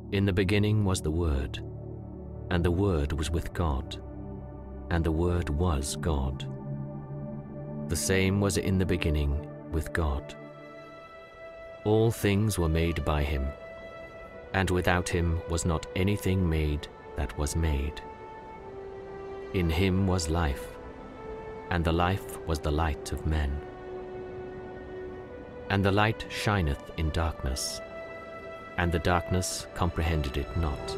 In the beginning was the Word, and the Word was with God, and the Word was God. The same was in the beginning with God. All things were made by him, and without him was not anything made that was made. In him was life, and the life was the light of men. And the light shineth in darkness, and the darkness comprehended it not.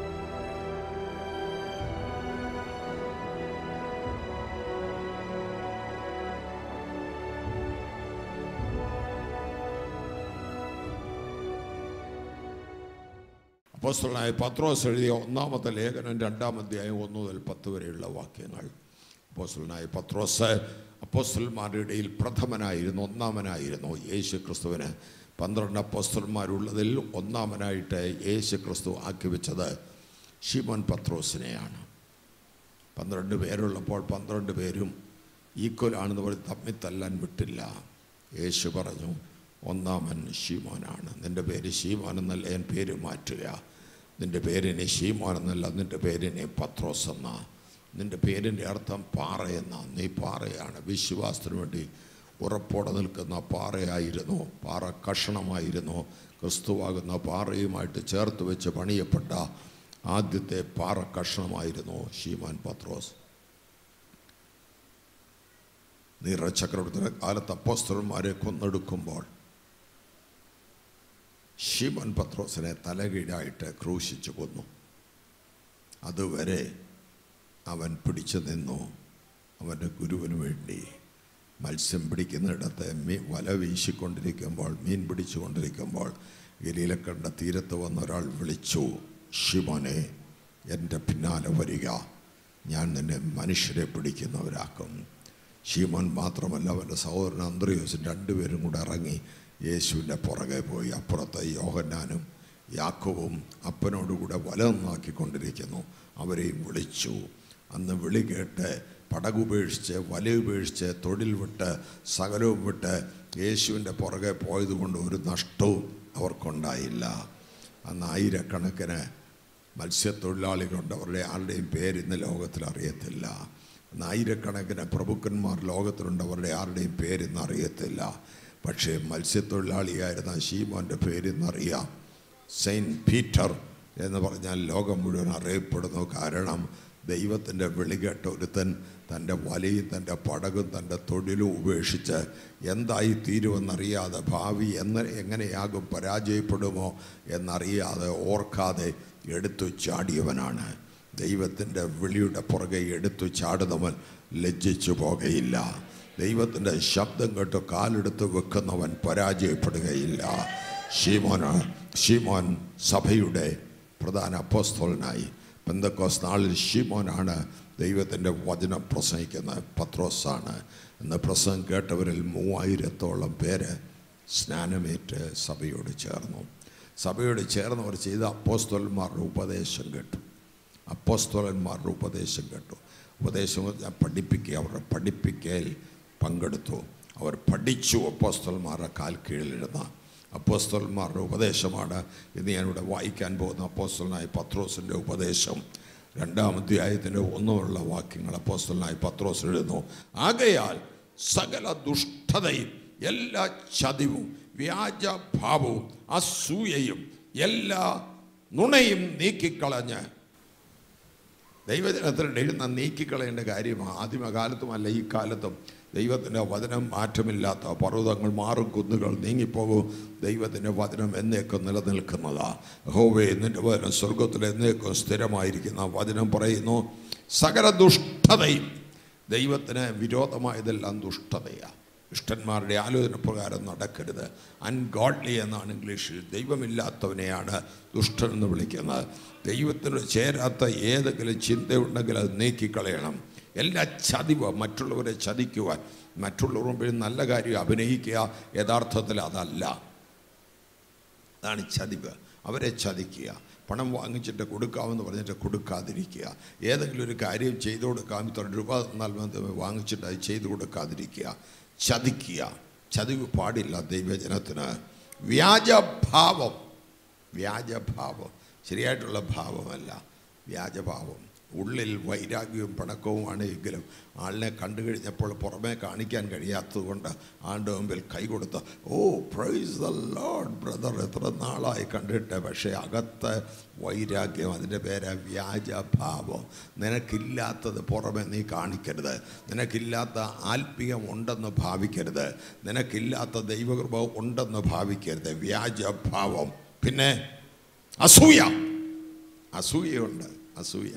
അപ്പോസ്തലനായ പത്രോസ് എഴുതിയ ഒന്നാമത്തെ ലേഖനം രണ്ടാം അധ്യായം ഒന്ന് മുതൽ പത്ത് വരെയുള്ള വാക്യങ്ങൾ അപ്പോസ്തലനായ പത്രോസ് അപ്പോസ്തലന്മാരുടെ ഇടയിൽ പ്രഥമനായിരുന്നു ഒന്നാമനായിരുന്നു യേശു ക്രിസ്തുവിന് പന്ത്രണ്ട് അപ്പോസ്തലന്മാരുള്ളതിൽ ഒന്നാമനായിട്ട് യേശു ക്രിസ്തു ആക്കി വെച്ചത് ഷിമോൻ പത്രോസിനെയാണ് പന്ത്രണ്ട് പേരുള്ളപ്പോൾ പന്ത്രണ്ട് പേരും ഈക്വലാണെന്ന് പറഞ്ഞ് തമ്മിൽ തല്ലാൻ വിട്ടില്ല യേശു പറഞ്ഞു ഒന്നാമൻ ഷീമോനാണ് നിൻ്റെ പേര് ഷീമോൻ എന്നല്ല ഞാൻ പേര് മാറ്റുക നിൻ്റെ പേരിനെ ഷീമോൻ എന്നല്ല നിൻ്റെ പേരിനെ പത്രോസ് എന്ന നിൻ്റെ പേരിൻ്റെ അർത്ഥം പാറയെന്ന നീ പാറയാണ് വിശ്വാസത്തിന് വേണ്ടി ഉറപ്പോടെ നിൽക്കുന്ന പാറയായിരുന്നു പാറ കഷണമായിരുന്നു ക്രിസ്തുവാകുന്ന പാറയുമായിട്ട് ചേർത്ത് വെച്ച് പണിയപ്പെട്ട ആദ്യത്തെ പാറ കഷണമായിരുന്നു ഷീമാൻ പത്രോസ് നീറ ചക്രവർത്തിയുടെ കാലത്ത് അപ്പോസ്തലന്മാരെ കൊന്നെടുക്കുമ്പോൾ ഷീമൻ പത്രോസിനെ തലകീഴായിട്ട് ക്രൂശിച്ചു കൊന്നു അതുവരെ അവൻ പിടിച്ചു നിന്നു അവൻ്റെ ഗുരുവിന് വേണ്ടി മത്സ്യം പിടിക്കുന്നിടത്ത് മീ വല വീശിക്കൊണ്ടിരിക്കുമ്പോൾ മീൻ പിടിച്ചുകൊണ്ടിരിക്കുമ്പോൾ ഗലീലക്കണ്ട തീരത്ത് വന്ന ഒരാൾ വിളിച്ചു ഷിമോനെ എൻ്റെ പിന്നാലെ വരിക ഞാൻ നിന്നെ മനുഷ്യരെ പിടിക്കുന്നവരാക്കും ഷീമോൻ മാത്രമല്ല അവൻ്റെ സഹോദരൻ അന്ത്രയോസും രണ്ടുപേരും കൂടെ ഇറങ്ങി യേശുവിൻ്റെ പുറകെ പോയി അപ്പുറത്ത് യോഹന്നാനും യാക്കോവും അപ്പനോടുകൂടെ വല നന്നാക്കിക്കൊണ്ടിരിക്കുന്നു അവരെയും വിളിച്ചു അന്ന് വിളി കേട്ട് പടകുപേക്ഷിച്ച് വല ഉപേക്ഷിച്ച് തൊഴിൽ വിട്ട് സകലവും വിട്ട് യേശുവിൻ്റെ പുറകെ പോയതുകൊണ്ട് ഒരു നഷ്ടവും അവർക്കുണ്ടായില്ല അന്ന് ആയിരക്കണക്കിന് മത്സ്യത്തൊഴിലാളികളുണ്ട് അവരുടെ ആരുടെയും പേര് ഇന്ന് ലോകത്തിൽ അറിയത്തില്ല അന്ന് ആയിരക്കണക്കിന് പ്രഭുക്കന്മാർ ലോകത്തിലുണ്ട് അവരുടെ ആരുടെയും പേര് ഇന്ന് അറിയത്തില്ല പക്ഷേ മത്സ്യത്തൊഴിലാളിയായിരുന്ന ഷീമോൻ്റെ പേര് ഇന്നറിയാം സെയിൻറ്റ് പീറ്റർ എന്ന് പറഞ്ഞാൽ ലോകം മുഴുവൻ അറിയപ്പെടുന്നു കാരണം ദൈവത്തിൻ്റെ വിളികെട്ട ഒരുത്തൻ തൻ്റെ വലയും തൻ്റെ പടകും തൻ്റെ തൊഴിലും ഉപേക്ഷിച്ച് എന്തായി തീരുമെന്നറിയാതെ ഭാവി എന്ന് എങ്ങനെയാകും പരാജയപ്പെടുമോ എന്നറിയാതെ ഓർക്കാതെ എടുത്തു ചാടിയവനാണ് ദൈവത്തിൻ്റെ വിളിയുടെ പുറകെ എടുത്തു ചാടുന്നവൻ ലജ്ജിച്ചു പോകുകയില്ല ദൈവത്തിൻ്റെ ശബ്ദം കേട്ട് കാലെടുത്ത് വെക്കുന്നവൻ പരാജയപ്പെടുകയില്ല ഷീമോൻ ഷീമോൻ സഭയുടെ പ്രധാന അപ്പോസ്തോലനായി പെന്തക്കോസ് നാളിൽ ഷീമോനാണ് ദൈവത്തിൻ്റെ വചനം പ്രസംഗിക്കുന്ന പത്രോസാണ് എന്ന് പ്രസംഗം കേട്ടവരിൽ മൂവായിരത്തോളം പേര് സ്നാനമേറ്റ് സഭയോട് ചേർന്നു സഭയോട് ചേർന്നവർ ചെയ്ത അപ്പോസ്തോലന്മാരുടെ ഉപദേശം കേട്ടു അപ്പോസ്തോലന്മാരുടെ ഉപദേശം കേട്ടു ഉപദേശം ഞാൻ പഠിപ്പിക്കുക അവരുടെ പഠിപ്പിക്കൽ പങ്കെടുത്തു അവർ പഠിച്ചു അപ്പോസ്തോലന്മാരുടെ കാൽ കീഴിലിരുന്ന അപ്പോസ്തോലന്മാരുടെ ഉപദേശമാണ് ഇന്ന് ഞാനിവിടെ വായിക്കാൻ പോകുന്ന അപ്പോസ്തലനായ പത്രോസിൻ്റെ ഉപദേശം രണ്ടാം അധ്യായത്തിൻ്റെ ഒന്നുമുള്ള വാക്യങ്ങൾ അപ്പോസ്തലനായ പത്രോസ് എഴുതുന്നു ആകയാൽ സകല ദുഷ്ടതയും എല്ലാ ചതിവും വ്യാജഭാവവും അസൂയയും എല്ലാ നുണയും നീക്കിക്കളഞ്ഞ് ദൈവജനത്തിൻ്റെ എഴുന്ന നീക്കിക്കളയേണ്ട കാര്യമാണ് ആദ്യമകാലത്തുമല്ല ഈ കാലത്തും ദൈവത്തിൻ്റെ വചനം മാറ്റമില്ലാത്ത പർവ്വതങ്ങൾ മാറും കുന്നുകൾ നീങ്ങിപ്പോകും ദൈവത്തിൻ്റെ വചനം എന്നേക്കും നിലനിൽക്കുന്നതാ ഹോവേ നിൻ്റെ വചനം സ്വർഗത്തിൽ എന്നേക്കും സ്ഥിരമായിരിക്കുന്ന വചനം പറയുന്നു സകല ദുഷ്ടതയും ദൈവത്തിന് വിരോധമായതെല്ലാം ദുഷ്ടതയാണ് ദുഷ്ടന്മാരുടെ ആലോചന പ്രകാരം നടക്കരുത് അൺഗോഡ്ലി എന്നാണ് ഇംഗ്ലീഷിൽ ദൈവമില്ലാത്തവനെയാണ് ദുഷ്ടൻ എന്ന് വിളിക്കുന്നത് ദൈവത്തിന് ചേരാത്ത ഏതെങ്കിലും ചിന്തയുണ്ടെങ്കിൽ അത് നീക്കിക്കളയണം എല്ലാ ചതിവ് മറ്റുള്ളവരെ ചതിക്കുവാൻ മറ്റുള്ളവർ മുമ്പിൽ നല്ല കാര്യം അഭിനയിക്കുക യഥാർത്ഥത്തിൽ അതല്ല അതാണ് ചതിവ് അവരെ ചതിക്കുക പണം വാങ്ങിച്ചിട്ട് കൊടുക്കാമെന്ന് പറഞ്ഞിട്ട് കൊടുക്കാതിരിക്കുക ഏതെങ്കിലും ഒരു കാര്യം ചെയ്തു കൊടുക്കാം ഇത്ര രൂപ തന്നാൽ മതി വാങ്ങിച്ചിട്ട് അത് ചെയ്തു കൊടുക്കാതിരിക്കുക ചതിക്കുക ചതിവ് പാടില്ല ദൈവജനത്തിന് വ്യാജഭാവം വ്യാജഭാവം ശരിയായിട്ടുള്ള ഭാവമല്ല വ്യാജഭാവം ഉള്ളിൽ വൈരാഗ്യവും പിണക്കവുമാണ് എങ്കിലും ആളിനെ കണ്ടു കഴിഞ്ഞപ്പോൾ പുറമേ കാണിക്കാൻ കഴിയാത്തതുകൊണ്ട് ആണ്ട് മുമ്പിൽ കൈ കൊടുത്ത് oh praise the Lord brother എത്ര നാളായി കണ്ടിട്ട് പക്ഷേ അകത്ത് വൈരാഗ്യം അതിൻ്റെ പേര് വ്യാജഭാവം നിനക്കില്ലാത്തത് പുറമെ നീ കാണിക്കരുത് നിനക്കില്ലാത്ത ആത്മീയം ഉണ്ടെന്ന് ഭാവിക്കരുത് നിനക്കില്ലാത്ത ദൈവകൃപ ഉണ്ടെന്ന് ഭാവിക്കരുത് വ്യാജഭാവം പിന്നെ അസൂയ അസൂയയുണ്ട് അസൂയ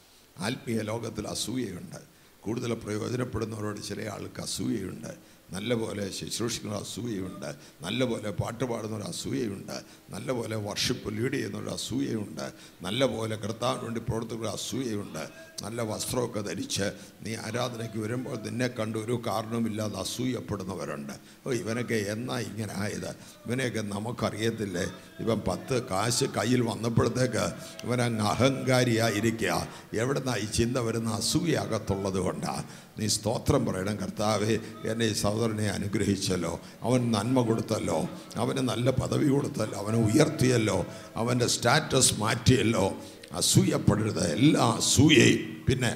ആത്മീയ ലോകത്തിൽ അസൂയയുണ്ട് കൂടുതൽ പ്രയോജനപ്പെടുന്നവരോട് ചില ആൾക്ക് അസൂയയുണ്ട് നല്ലപോലെ ശുശ്രൂഷിക്കുന്ന അസൂയയുണ്ട് നല്ലപോലെ പാട്ട് പാടുന്നൊരു അസൂയയുണ്ട് നല്ലപോലെ വർഷിപ്പ് ലീഡ് ചെയ്യുന്നൊരു അസൂയയുണ്ട് നല്ലപോലെ കർത്താവിന് വേണ്ടി പ്രവർത്തിക്കുന്ന അസൂയയുണ്ട് നല്ല വസ്ത്രമൊക്കെ ധരിച്ച് നീ ആരാധനയ്ക്ക് വരുമ്പോൾ നിന്നെ കണ്ട് ഒരു കാരണവുമില്ലാതെ അസൂയപ്പെടുന്നവരുണ്ട് ഓ ഇവനൊക്കെ എന്നാ ഇങ്ങനെ ആയത് ഇവനെയൊക്കെ നമുക്കറിയത്തില്ലേ ഇവൻ പത്ത് കാശ് കയ്യിൽ വന്നപ്പോഴത്തേക്ക് ഇവൻ അങ്ങ് അഹങ്കാരിയായിരിക്കുക എവിടെ നിന്നാണ് ഈ ചിന്ത വരുന്ന അസൂയ അകത്തുള്ളത് കൊണ്ടാണ് നീ സ്തോത്രം പറയണം കർത്താവെ എന്നെ ഈ സഹോദരനെ അനുഗ്രഹിച്ചല്ലോ അവൻ നന്മ കൊടുത്തല്ലോ അവന് നല്ല പദവി കൊടുത്തല്ലോ അവനെ ഉയർത്തിയല്ലോ അവൻ്റെ സ്റ്റാറ്റസ് മാറ്റിയല്ലോ അസൂയപ്പെടരുത് എല്ലാ അസൂയയും പിന്നെ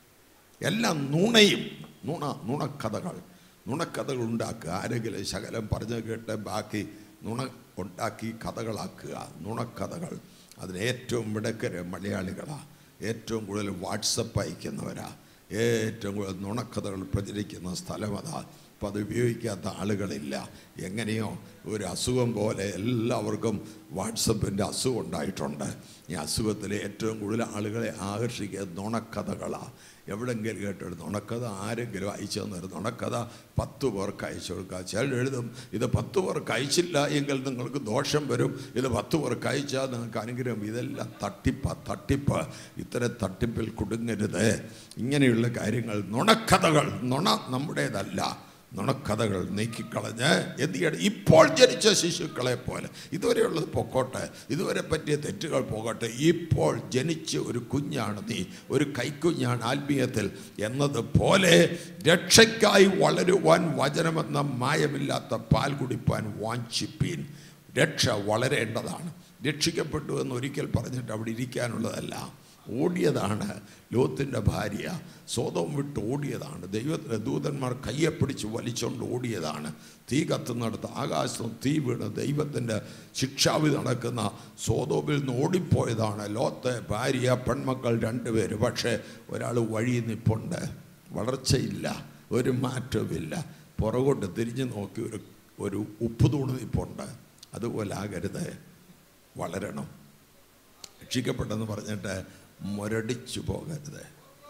എല്ലാം നുണയും നുണ നുണക്കഥകൾ നുണക്കഥകൾ ഉണ്ടാക്കുക ആരെങ്കിലും ശകലം പറഞ്ഞു കേട്ട് ബാക്കി നുണ ഉണ്ടാക്കി കഥകളാക്കുക നുണക്കഥകൾ അതിന് ഏറ്റവും മിടക്കര് മലയാളികളാണ് ഏറ്റവും കൂടുതൽ വാട്സപ്പ് അയക്കുന്നവരാ ഏറ്റവും കൂടുതൽ നുണക്കഥകൾ പ്രചരിക്കുന്ന സ്ഥലം അതാ അപ്പം അത് ഉപയോഗിക്കാത്ത ആളുകളില്ല എങ്ങനെയോ ഒരു അസുഖം പോലെ എല്ലാവർക്കും വാട്സപ്പിൻ്റെ അസുഖം ഉണ്ടായിട്ടുണ്ട് ഈ അസുഖത്തിൽ ഏറ്റവും കൂടുതൽ ആളുകളെ ആകർഷിക്കുക നുണക്കഥകളാണ് എവിടെങ്കിലും കേട്ടൊരു നുണക്കഥ ആരെങ്കിലും അയച്ചു തന്നൊരു നുണക്കഥ പത്ത് പേർക്ക് അയച്ചു കൊടുക്കുക ചിലർ എഴുതും ഇത് പത്ത് പേർക്ക് അയച്ചില്ല എങ്കിൽ നിങ്ങൾക്ക് ദോഷം വരും ഇത് പത്ത് പേർക്ക് അയച്ചാൽ നിങ്ങൾക്ക് അനുഗ്രഹം ഇതെല്ലാം തട്ടിപ്പ തട്ടിപ്പ് ഇത്തരം തട്ടിപ്പിൽ കുടുങ്ങരുത് ഇങ്ങനെയുള്ള കാര്യങ്ങൾ നുണക്കഥകൾ നുണ നമ്മുടേതല്ല നുണക്കഥകൾ നീക്കിക്കളഞ്ഞ് എന്ത് ചെയ്യണം ഇപ്പോൾ ജനിച്ച ശിശുക്കളെ പോലെ ഇതുവരെയുള്ളത് പൊക്കോട്ടെ ഇതുവരെ പറ്റിയ തെറ്റുകൾ പോകട്ടെ ഇപ്പോൾ ജനിച്ച ഒരു കുഞ്ഞാണ് നീ ഒരു കൈക്കുഞ്ഞാണ് ആത്മീയത്തിൽ എന്നതുപോലെ രക്ഷയ്ക്കായി വളരുവാൻ വചനമെന്ന മായമില്ലാത്ത പാൽ കുടിപ്പാൻ വാഞ്ചിപ്പീൻ രക്ഷ വളരേണ്ടതാണ് രക്ഷിക്കപ്പെട്ടു എന്ന് ഒരിക്കൽ പറഞ്ഞിട്ട് അവിടെ ഇരിക്കാനുള്ളതല്ല ഓടിയതാണ് ലോത്തിൻ്റെ ഭാര്യ സ്വതം വിട്ട് ഓടിയതാണ് ദൈവത്തിൻ്റെ ദൂതന്മാർ കയ്യെ പിടിച്ച് വലിച്ചുകൊണ്ട് ഓടിയതാണ് തീ കത്തുന്നിടത്ത് ആകാശം തീ വീണ് ദൈവത്തിൻ്റെ ശിക്ഷാവിധി നടക്കുന്ന സ്വതോമിൽ നിന്ന് ഓടിപ്പോയതാണ് ലോത്ത് ഭാര്യ പെൺമക്കൾ രണ്ടുപേര് പക്ഷേ ഒരാൾ വഴി നിപ്പുണ്ട് വളർച്ചയില്ല ഒരു മാറ്റവുമില്ല പുറകോട്ട് തിരിഞ്ഞു നോക്കി ഒരു ഒരു ഉപ്പ് തൂണ് നിപ്പുണ്ട് അതുപോലെ ആകരുത് വളരണം രക്ഷിക്കപ്പെട്ടെന്ന് പറഞ്ഞിട്ട് മുരടിച്ചു പോകരുത്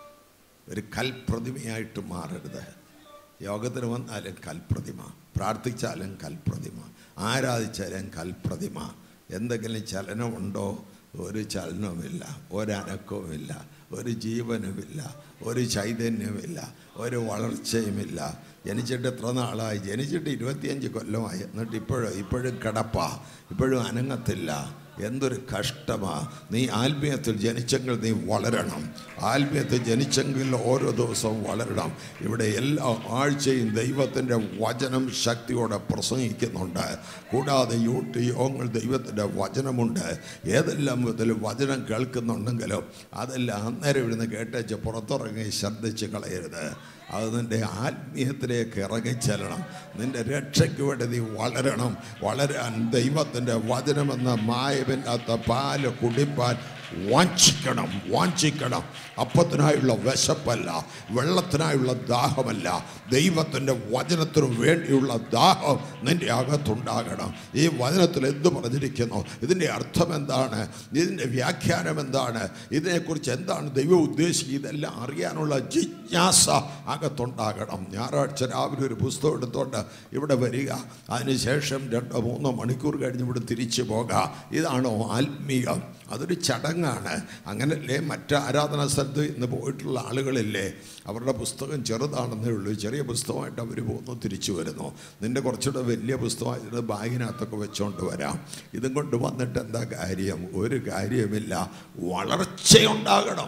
ഒരു കൽപ്രതിമയായിട്ട് മാറരുത് യോഗത്തിന് വന്നാലും കൽപ്രതിമ പ്രാർത്ഥിച്ചാലും കൽപ്രതിമ ആരാധിച്ചാലും കൽപ്രതിമ എന്തെങ്കിലും ചലനമുണ്ടോ ഒരു ചലനവുമില്ല ഒരനക്കവുമില്ല ഒരു ജീവനുമില്ല ഒരു ചൈതന്യമില്ല ഒരു വളർച്ചയുമില്ല ജനിച്ചിട്ട് എത്ര നാളായി ജനിച്ചിട്ട് ഇരുപത്തിയഞ്ച് കൊല്ലമായി എന്നിട്ട് ഇപ്പോഴും ഇപ്പോഴും കിടപ്പാ ഇപ്പോഴും അനങ്ങത്തില്ല എന്തൊരു കഷ്ടമാ നീ ആത്മീയത്തിൽ ജനിച്ചെങ്കിൽ നീ വളരണം ആത്മീയത്തിൽ ജനിച്ചെങ്കിൽ ഓരോ ദിവസവും വളരണം ഇവിടെ എല്ലാ ആഴ്ചയും ദൈവത്തിൻ്റെ വചനം ശക്തിയോടെ പ്രസംഗിക്കുന്നുണ്ട് കൂടാതെ യൂട്യൂബ് യോഗങ്ങൾ ദൈവത്തിൻ്റെ വചനമുണ്ട് ഏതെല്ലാം വിധത്തിൽ വചനം കേൾക്കുന്നുണ്ടെങ്കിലും അതെല്ലാം അന്നേരം ഇവിടുന്ന് കേട്ടേച്ച് പുറത്തിറങ്ങി ശ്രദ്ധിച്ച് കളയരുത് അത് നിൻ്റെ ആത്മീയത്തിലേക്ക് ഇറങ്ങിച്ചെല്ലണം നിൻ്റെ രക്ഷയ്ക്ക് വേണ്ടി നീ വളരണം വളരാൻ ദൈവത്തിൻ്റെ വചനമെന്ന മായമില്ലാത്ത പാല് കുടിപ്പാൻ വാഞ്ചിക്കണം വാഞ്ചിക്കണം അപ്പത്തിനായുള്ള വിശപ്പല്ല വെള്ളത്തിനായുള്ള ദാഹമല്ല ദൈവത്തിൻ്റെ വചനത്തിനു വേണ്ടിയുള്ള ദാഹം നിൻ്റെ അകത്തുണ്ടാകണം ഈ വചനത്തിൽ എന്ത് പറഞ്ഞിരിക്കുന്നു ഇതിൻ്റെ അർത്ഥം എന്താണ് ഇതിൻ്റെ വ്യാഖ്യാനം എന്താണ് ഇതിനെക്കുറിച്ച് എന്താണ് ദൈവം ഉദ്ദേശിക്കുന്നത് ഇതെല്ലാം അറിയാനുള്ള ജിജ്ഞാസ അകത്തുണ്ടാകണം ഞായറാഴ്ച രാവിലെ ഒരു പുസ്തകം എടുത്തോണ്ട് ഇവിടെ വരിക അതിനുശേഷം രണ്ടോ മൂന്നോ മണിക്കൂർ കഴിഞ്ഞ് ഇവിടെ തിരിച്ചു പോകാം ഇതാണോ ആത്മീയം അതൊരു ചടങ്ങാണ് അങ്ങനല്ലേ മറ്റ് ആരാധനാ സ്ഥലത്ത് ഇന്ന് പോയിട്ടുള്ള ആളുകളില്ലേ അവരുടെ പുസ്തകം ചെറുതാണെന്നേ ഉള്ളൂ ചെറിയ പുസ്തകമായിട്ട് അവർ പോകുന്നു തിരിച്ചു വരുന്നു നിൻ്റെ കുറച്ചുകൂടെ വലിയ പുസ്തകമായിട്ട് ബാഗിനകത്തൊക്കെ വെച്ചുകൊണ്ട് വരാം ഇതും കൊണ്ട് വന്നിട്ട് എന്താ കാര്യം ഒരു കാര്യമില്ല വളർച്ചയുണ്ടാകണം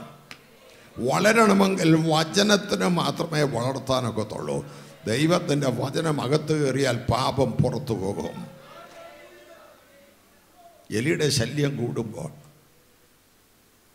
വളരണമെങ്കിൽ വചനത്തിന് മാത്രമേ വളർത്താനൊക്കത്തുള്ളൂ ദൈവത്തിൻ്റെ വചനം അകത്ത് കയറിയാൽ പാപം പുറത്തു പോകും എലിയുടെ ശല്യം കൂടുമ്പോൾ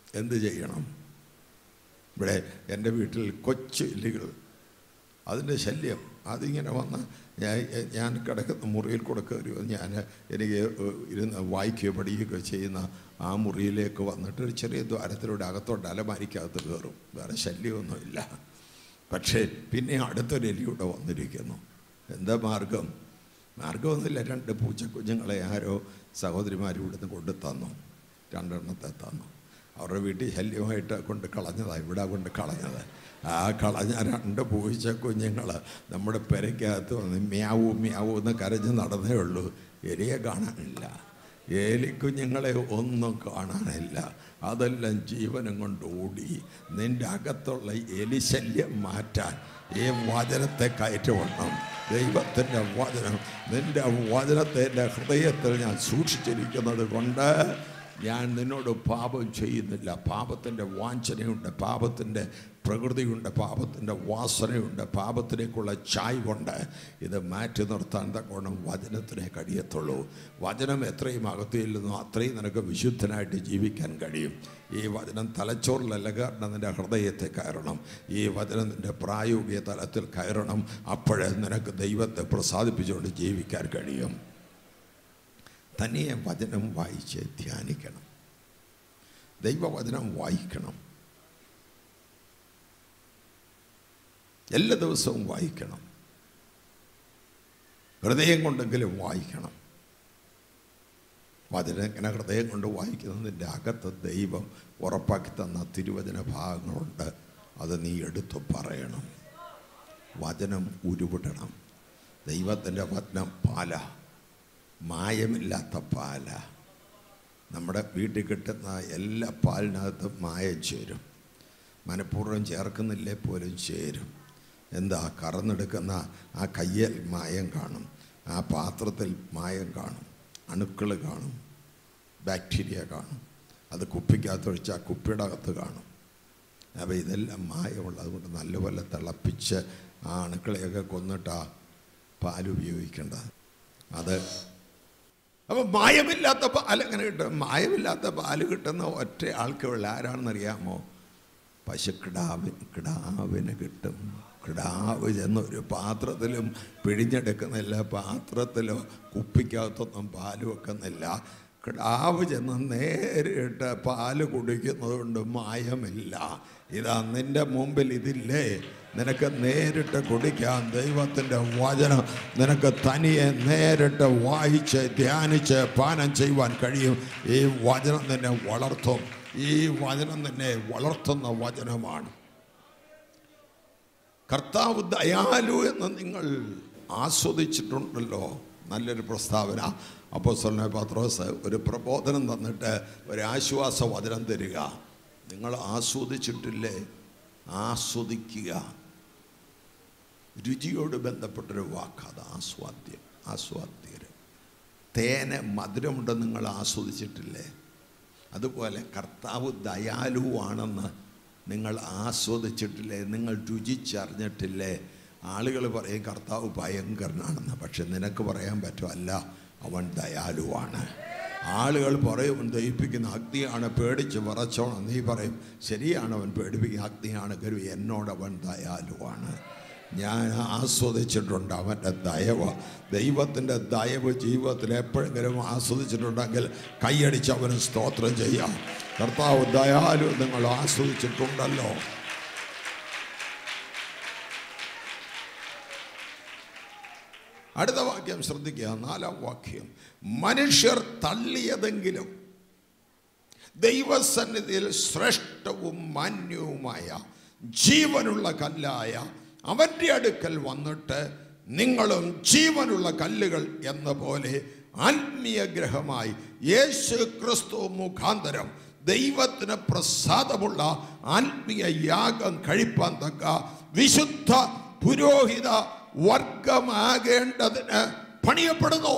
എന്ത് ചെയ്യണം ഇവിടെ എൻ്റെ വീട്ടിൽ കൊച്ചു എല്ലുകൾ അതിൻ്റെ ശല്യം അതിങ്ങനെ വന്ന് ഞാൻ ഞാൻ കിടക്കുന്ന മുറിയിൽ കൂടെ കയറി വന്ന് ഞാൻ എനിക്ക് ഇരുന്ന് വായിക്കുകയോ പഠിക്കുകയോ ചെയ്യുന്ന ആ മുറിയിലേക്ക് വന്നിട്ട് ഒരു ചെറിയ ദ്വാരത്തിലൂടെ അകത്തോട്ട് അലമാരിക്കകത്ത് കയറും വേറെ ശല്യമൊന്നുമില്ല പക്ഷേ പിന്നെ അടുത്തൊരു എലിയൂടെ വന്നിരിക്കുന്നു എന്താ മാർഗം മാർഗമൊന്നുമില്ല രണ്ട് പൂച്ചക്കുഞ്ഞുങ്ങളെ ആരോ സഹോദരിമാർ ഇവിടുന്ന് കൊണ്ട് തന്നു രണ്ടെണ്ണത്തെ തന്നു അവരുടെ വീട്ടിൽ ശല്യമായിട്ട് കൊണ്ട് കളഞ്ഞതാണ് ഇവിടെ കൊണ്ട് കളഞ്ഞത് ആ കളഞ്ഞ രണ്ട് പൂച്ച കുഞ്ഞുങ്ങൾ നമ്മുടെ പെരയ്ക്കകത്ത് വന്ന് മ്യാവൂ മ്യാവൂ എന്ന് കരഞ്ഞ് നടന്നേ ഉള്ളൂ എലിയെ കാണാനില്ല ഏലിക്കുഞ്ഞുങ്ങളെ ഒന്നും കാണാനില്ല അതെല്ലാം ജീവനം കൊണ്ട് ഓടി നിന്റെ അകത്തുള്ള എലിശല്യം മാറ്റാൻ ഈ വചനത്തെ കയറ്റുവണ്ണം ദൈവത്തിൻ്റെ വചനം നിന്റെ വചനത്തെ എൻ്റെ ഹൃദയത്തിൽ ഞാൻ സൂക്ഷിച്ചിരിക്കുന്നത് കൊണ്ട് ഞാൻ നിന്നോട് പാപം ചെയ്യുന്നില്ല പാപത്തിൻ്റെ വാഞ്ചനയുണ്ട് പാപത്തിൻ്റെ പ്രകൃതിയുണ്ട് പാപത്തിൻ്റെ വാസനയുണ്ട് പാപത്തിലേക്കുള്ള ചായ്വുണ്ട് ഇത് മാറ്റി നിർത്താൻ തക്കോണം വചനത്തിനെ കഴിയത്തുള്ളൂ വചനം എത്രയും അകത്തില്ലെന്നോ അത്രയും നിനക്ക് വിശുദ്ധനായിട്ട് ജീവിക്കാൻ കഴിയും ഈ വചനം തലച്ചോറിലല്ല കാരണം നിൻ്റെ ഹൃദയത്തെ കയറണം ഈ വചനം നിൻ്റെ പ്രായോഗിക തലത്തിൽ കയറണം അപ്പോഴേ നിനക്ക് ദൈവത്തെ പ്രസാദിപ്പിച്ചുകൊണ്ട് ജീവിക്കാൻ കഴിയും തനിയെ വചനം വായിച്ച് ധ്യാനിക്കണം ദൈവവചനം വായിക്കണം എല്ലാ ദിവസവും വായിക്കണം ഹൃദയം കൊണ്ടെങ്കിലും വായിക്കണം വചനം ഇങ്ങനെ ഹൃദയം കൊണ്ട് വായിക്കുന്നതിൻ്റെ അകത്ത് ദൈവം ഉറപ്പാക്കി തന്ന തിരുവചന ഭാഗങ്ങളുണ്ട് അത് നീ എടുത്തു പറയണം വചനം ഉരുവിടണം ദൈവത്തിൻ്റെ വചനം പാല മായമില്ലാത്ത പാല നമ്മുടെ വീട്ടിൽ കിട്ടുന്ന എല്ലാ പാലിനകത്തും മായം ചേരും മനഃപൂർവ്വം ചേർക്കുന്നില്ലേ പോലും ചേരും എന്താ കറന്നെടുക്കുന്ന ആ കയ്യിൽ മായം കാണും ആ പാത്രത്തിൽ മായം കാണും അണുക്കൾ കാണും ബാക്ടീരിയ കാണും അത് കുപ്പിക്കകത്ത് ആ കുപ്പിയുടെ അകത്ത് കാണും അപ്പോൾ ഇതെല്ലാം മായമുള്ളത് കൊണ്ട് നല്ലപോലെ തിളപ്പിച്ച് ആ അണുക്കളെയൊക്കെ കൊന്നിട്ടാ പാൽ ഉപയോഗിക്കേണ്ടത് അത് അപ്പോൾ മായമില്ലാത്ത പാൽ എങ്ങനെ കിട്ടും മായമില്ലാത്ത പാല് കിട്ടുന്ന ഒറ്റ ആൾക്കുള്ള ആരാണെന്നറിയാമോ പശുക്കിടാവിന് കിടാവിന് കിട്ടും കിടാവ് ചെന്ന് ഒരു പാത്രത്തിലും പിഴിഞ്ഞെടുക്കുന്നില്ല പാത്രത്തിലോ കുപ്പിക്കകത്തൊന്നും പാല് വെക്കുന്നില്ല കിടാവ് ചെന്ന് നേരിട്ട് പാല് കുടിക്കുന്നത് കൊണ്ട് മായമില്ല ഇതാ നിൻ്റെ മുമ്പിൽ ഇതില്ലേ നിനക്ക് നേരിട്ട് കുടിക്കാൻ ദൈവത്തിൻ്റെ വചനം നിനക്ക് തനിയെ നേരിട്ട് വായിച്ച് ധ്യാനിച്ച് പാനം ചെയ്യുവാൻ കഴിയും ഈ വചനം നിന്നെ വളർത്തും ഈ വചനം നിന്നെ വളർത്തുന്ന വചനമാണ് കർത്താവ് ദയാലു എന്ന് നിങ്ങൾ ആസ്വദിച്ചിട്ടുണ്ടല്ലോ നല്ലൊരു പ്രസ്താവന അപ്പോൾ സ്വന്ന പത്രോസ് ഒരു പ്രബോധനം തന്നിട്ട് ഒരു ആശ്വാസ വചനം തരിക നിങ്ങൾ ആസ്വദിച്ചിട്ടില്ലേ ആസ്വദിക്കുക രുചിയോട് ബന്ധപ്പെട്ടൊരു വാക്കത് ആസ്വാദ്യം ആസ്വാദ്യർ തേന് മധുരമുണ്ടെന്ന് നിങ്ങൾ ആസ്വദിച്ചിട്ടില്ലേ അതുപോലെ കർത്താവ് ദയാലുവാണെന്ന് നിങ്ങൾ ആസ്വദിച്ചിട്ടില്ലേ നിങ്ങൾ രുചിച്ചറിഞ്ഞിട്ടില്ലേ ആളുകൾ പറയും കർത്താവ് ഭയങ്കരനാണെന്ന് പക്ഷെ നിനക്ക് പറയാൻ പറ്റുമല്ല അവൻ ദയാലുവാണ് ആളുകൾ പറയും അവൻ ദഹിപ്പിക്കുന്ന അഗ്നിയാണ് പേടിച്ച് വിറച്ചോണം നീ പറയും ശരിയാണ് അവൻ പേടിപ്പിക്കുന്ന അഗ്നിയാണ് കരു എന്നോട് അവൻ ദയാലുവാണ് ഞാൻ ആസ്വദിച്ചിട്ടുണ്ട് അവൻ്റെ ദയവ് ദൈവത്തിൻ്റെ ദയവ് ജീവിതത്തിൽ എപ്പോഴെങ്കിലും ആസ്വദിച്ചിട്ടുണ്ടെങ്കിൽ കൈയടിച്ച് അവന് സ്തോത്രം ചെയ്യാം കർത്താവ് ദയാലു നിങ്ങൾ ആസ്വദിച്ചിട്ടുണ്ടല്ലോ അടുത്ത വാക്യം ശ്രദ്ധിക്കുക നാലാം വാക്യം മനുഷ്യർ തള്ളിയതെങ്കിലും ദൈവസന്നിധിയിൽ ശ്രേഷ്ഠവും മാന്യവുമായ ജീവനുള്ള കല്ലായ അവൻ്റെ അടുക്കൽ വന്നിട്ട് നിങ്ങളും ജീവനുള്ള കല്ലുകൾ എന്ന പോലെ ആത്മീയ ഗ്രഹമായി യേശു ക്രിസ്തു മുഖാന്തരം ദൈവത്തിന് പ്രസാദമുള്ള ആത്മീയ യാഗം കഴിപ്പാൻ തക്ക വിശുദ്ധ പുരോഹിത വർഗമാകേണ്ടതിന് പണിയപ്പെടുന്നു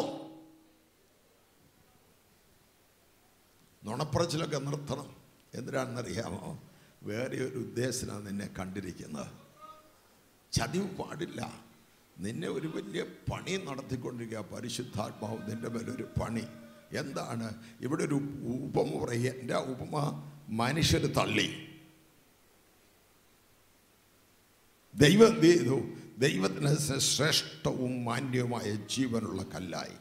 നുണപ്പറച്ചിലൊക്കെ നിർത്തണം എന്തിനാണെന്നറിയാമോ വേറെ ഒരു ഉദ്ദേശത്തിനാണ് നിന്നെ കണ്ടിരിക്കുന്നത് ചതിവ് പാടില്ല നിന്നെ ഒരു വലിയ പണി നടത്തിക്കൊണ്ടിരിക്കുക പരിശുദ്ധാത്മാവ് നിന്റെ മേലൊരു പണി എന്താണ് ഇവിടെ ഒരു ഉപമ പറയുക എൻ്റെ ഉപമ മനുഷ്യർ തള്ളി ദൈവം എന്ത് ചെയ്തു ദൈവത്തിന് ശ്രേഷ്ഠവും മാന്യവുമായ ജീവനുള്ള കല്ലായി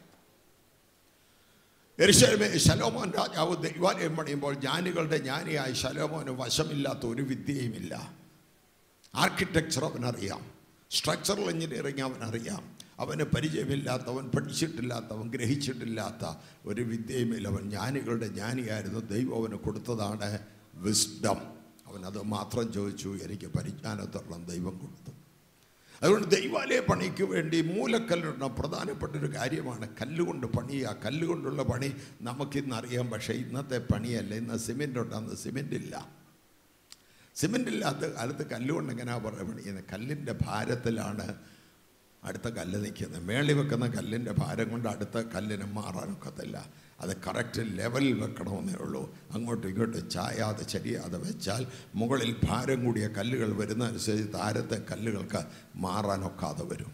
എരിശലമേ ശലോമോൻ രാജാവ് ദൈവാലയം പണിയുമ്പോൾ ജ്ഞാനികളുടെ ജ്ഞാനിയായ ശലോമോന് വശമില്ലാത്ത ഒരു വിദ്യയുമില്ല ആർക്കിടെക്ചർ അവനറിയാം സ്ട്രക്ചറൽ എഞ്ചിനീയറിംഗ് അവനറിയാം അവന് പരിചയമില്ലാത്തവൻ പഠിച്ചിട്ടില്ലാത്തവൻ ഗ്രഹിച്ചിട്ടില്ലാത്ത ഒരു വിദ്യയുമില്ല അവൻ ജ്ഞാനികളുടെ ജ്ഞാനിയായിരുന്നു ദൈവം അവന് കൊടുത്തതാണ് വിസ്ഡം അവൻ അത് മാത്രം ചോദിച്ചു എനിക്ക് പരിജ്ഞാനത്തോളം ദൈവം കൊടുത്തു അതുകൊണ്ട് ദൈവാലയ പണിക്ക് വേണ്ടി മൂലക്കല്ലിടണ പ്രധാനപ്പെട്ട ഒരു കാര്യമാണ് കല്ലുകൊണ്ട് പണിയുക കല്ലുകൊണ്ടുള്ള പണി നമുക്കിന്ന് അറിയാം പക്ഷേ ഇന്നത്തെ പണിയല്ല ഇന്ന് സിമെൻ്റ് ഉണ്ട് അന്ന് സിമെൻ്റ് ഇല്ല സിമെൻ്റ് ഇല്ലാത്ത കാലത്ത് കല്ലുകൊണ്ട് എങ്ങനെയാണ് പറയുക പണിയുന്നത് കല്ലിൻ്റെ ഭാരത്തിലാണ് അടുത്ത കല്ല് നിൽക്കുന്നത് മേളി വെക്കുന്ന കല്ലിൻ്റെ ഭാരം കൊണ്ട് അടുത്ത കല്ലിനെ മാറാനൊക്കത്തില്ല അത് കറക്റ്റ് ലെവലിൽ വെക്കണമെന്നേ ഉള്ളൂ അങ്ങോട്ടും ഇങ്ങോട്ടും ചായാതെ ചരിയാതെ വെച്ചാൽ മുകളിൽ ഭാരം കൂടിയ കല്ലുകൾ വരുന്ന അനുസരിച്ച് താരത്തെ കല്ലുകൾക്ക് മാറാനൊക്കാതെ വരും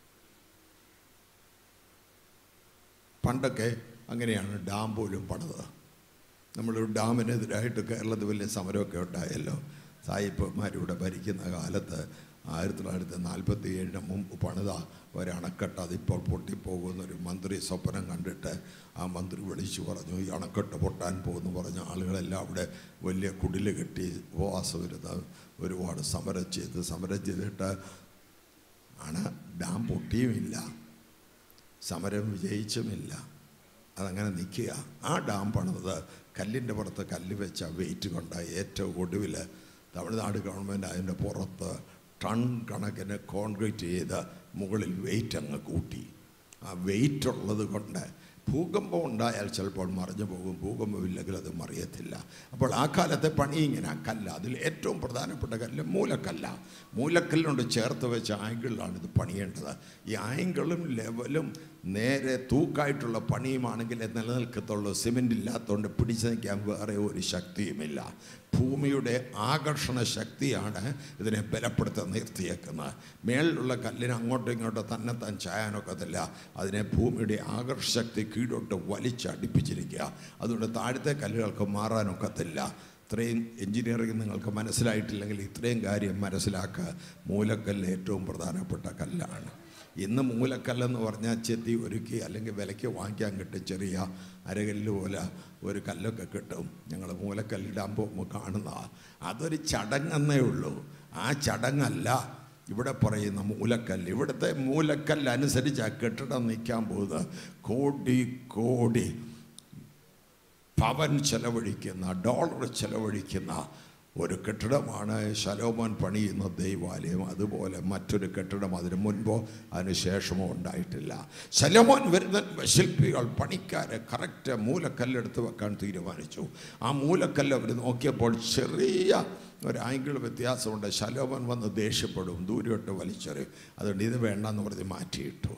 പണ്ടൊക്കെ അങ്ങനെയാണ് ഡാം പോലും പണിത് നമ്മളൊരു ഡാമിനെതിരായിട്ട് കേരളത്തിൽ വലിയ സമരമൊക്കെ ഉണ്ടായല്ലോ സായിപ്പന്മാരിവിടെ ഭരിക്കുന്ന കാലത്ത് ആയിരത്തി തൊള്ളായിരത്തി നാൽപ്പത്തി ഏഴിന് മുമ്പ് പണിത ഒരണക്കെട്ട് അതിപ്പോൾ പൊട്ടിപ്പോകുന്നൊരു മന്ത്രി സ്വപ്നം കണ്ടിട്ട് ആ മന്ത്രി വിളിച്ചു പറഞ്ഞു ഈ അണക്കെട്ട് പൊട്ടാൻ പോകുന്നു പറഞ്ഞ ആളുകളെല്ലാം അവിടെ വലിയ കുടില് കെട്ടി ഉപവാസം ഇരുന്ന് ഒരുപാട് സമരം ചെയ്ത് സമരം ചെയ്തിട്ട് ആണ് ഡാം പൊട്ടിയുമില്ല സമരം വിജയിച്ചുമില്ല അതങ്ങനെ നിൽക്കുക ആ ഡാം പണിത് കല്ലിൻ്റെ പുറത്ത് കല്ല് വെച്ച വെയിറ്റ് കൊണ്ട് ഏറ്റവും ഒടുവിൽ തമിഴ്നാട് ഗവൺമെൻറ് അതിൻ്റെ പുറത്ത് ടൺ കണക്കിന് കോൺക്രീറ്റ് ചെയ്ത് മുകളിൽ വെയിറ്റ് അങ്ങ് കൂട്ടി ആ വെയിറ്റ് ഉള്ളത് കൊണ്ട് ഭൂകമ്പം ഉണ്ടായാൽ ചിലപ്പോൾ മറിഞ്ഞു പോകും ഭൂകമ്പമില്ലെങ്കിൽ അത് മറിയത്തില്ല അപ്പോൾ ആ കാലത്തെ പണി ഇങ്ങനെ കല്ല അതിൽ ഏറ്റവും പ്രധാനപ്പെട്ട കല്ല് മൂലക്കല്ല മൂലക്കല്ലിനോട് ചേർത്ത് വെച്ച ആംഗിളിലാണ് ഇത് പണിയേണ്ടത് ഈ ആംഗിളും ലെവലും നേരെ തൂക്കായിട്ടുള്ള പണിയുമാണെങ്കിലേ നിലനിൽക്കത്തുള്ളൂ സിമെൻ്റ് ഇല്ലാത്തതുകൊണ്ട് പിടിച്ചു നിൽക്കാൻ വേറെ ഒരു ശക്തിയുമില്ല ഭൂമിയുടെ ആകർഷണ ശക്തിയാണ് ഇതിനെ ബലപ്പെടുത്താൻ നിർത്തിയേക്കുന്നത് മേളിലുള്ള കല്ലിന് അങ്ങോട്ടും ഇങ്ങോട്ടും തന്നെത്താൻ ചായാനൊക്കത്തില്ല അതിനെ ഭൂമിയുടെ ആകർഷ ശക്തി കീഴോട്ട് വലിച്ചടിപ്പിച്ചിരിക്കുക അതുകൊണ്ട് താഴത്തെ കല്ലുകൾക്ക് മാറാനൊക്കത്തില്ല ഇത്രയും എഞ്ചിനീയറിംഗ് നിങ്ങൾക്ക് മനസ്സിലായിട്ടില്ലെങ്കിൽ ഇത്രയും കാര്യം മനസ്സിലാക്കുക മൂലക്കല്ല് ഏറ്റവും പ്രധാനപ്പെട്ട കല്ലാണ് ഇന്ന് മൂലക്കല്ലെന്ന് പറഞ്ഞാൽ ചെത്തി ഒരുക്കി അല്ലെങ്കിൽ വിലയ്ക്ക് വാങ്ങിക്കാൻ കിട്ടും ചെറിയ അരകല്ല് പോലെ ഒരു കല്ലൊക്കെ കിട്ടും ഞങ്ങൾ മൂലക്കല്ലിടാൻ പോകുമ്പോൾ കാണുന്നതാണ് അതൊരു ചടങ്ങെന്നേ ഉള്ളൂ ആ ചടങ്ങല്ല ഇവിടെ പറയുന്ന മൂലക്കല്ല് ഇവിടുത്തെ മൂലക്കല്ല് അനുസരിച്ച് ആ കെട്ടിടം നിൽക്കാൻ പോകുന്നത് കോടി കോടി പവൻ ചെലവഴിക്കുന്ന ഡോളർ ചെലവഴിക്കുന്ന ഒരു കെട്ടിടമാണ് ശലോമോൻ പണിയുന്ന ദൈവാലയം അതുപോലെ മറ്റൊരു കെട്ടിടം അതിന് മുൻപോ അതിന് ശേഷമോ ഉണ്ടായിട്ടില്ല ശലോമോൻ വരുന്ന ശില്പികൾ പണിക്കാരെ കറക്റ്റ് മൂലക്കല്ലെടുത്ത് വെക്കാൻ തീരുമാനിച്ചു ആ മൂലക്കല്ല് അവർ നോക്കിയപ്പോൾ ചെറിയ ഒരു ആംഗിൾ വ്യത്യാസമുണ്ട് ശലോമോൻ വന്ന് ദേഷ്യപ്പെടും ദൂരോട്ട് വലിച്ചെറിയും അതുകൊണ്ട് ഇത് വേണ്ടെന്ന് പറഞ്ഞ് മാറ്റിയിട്ടു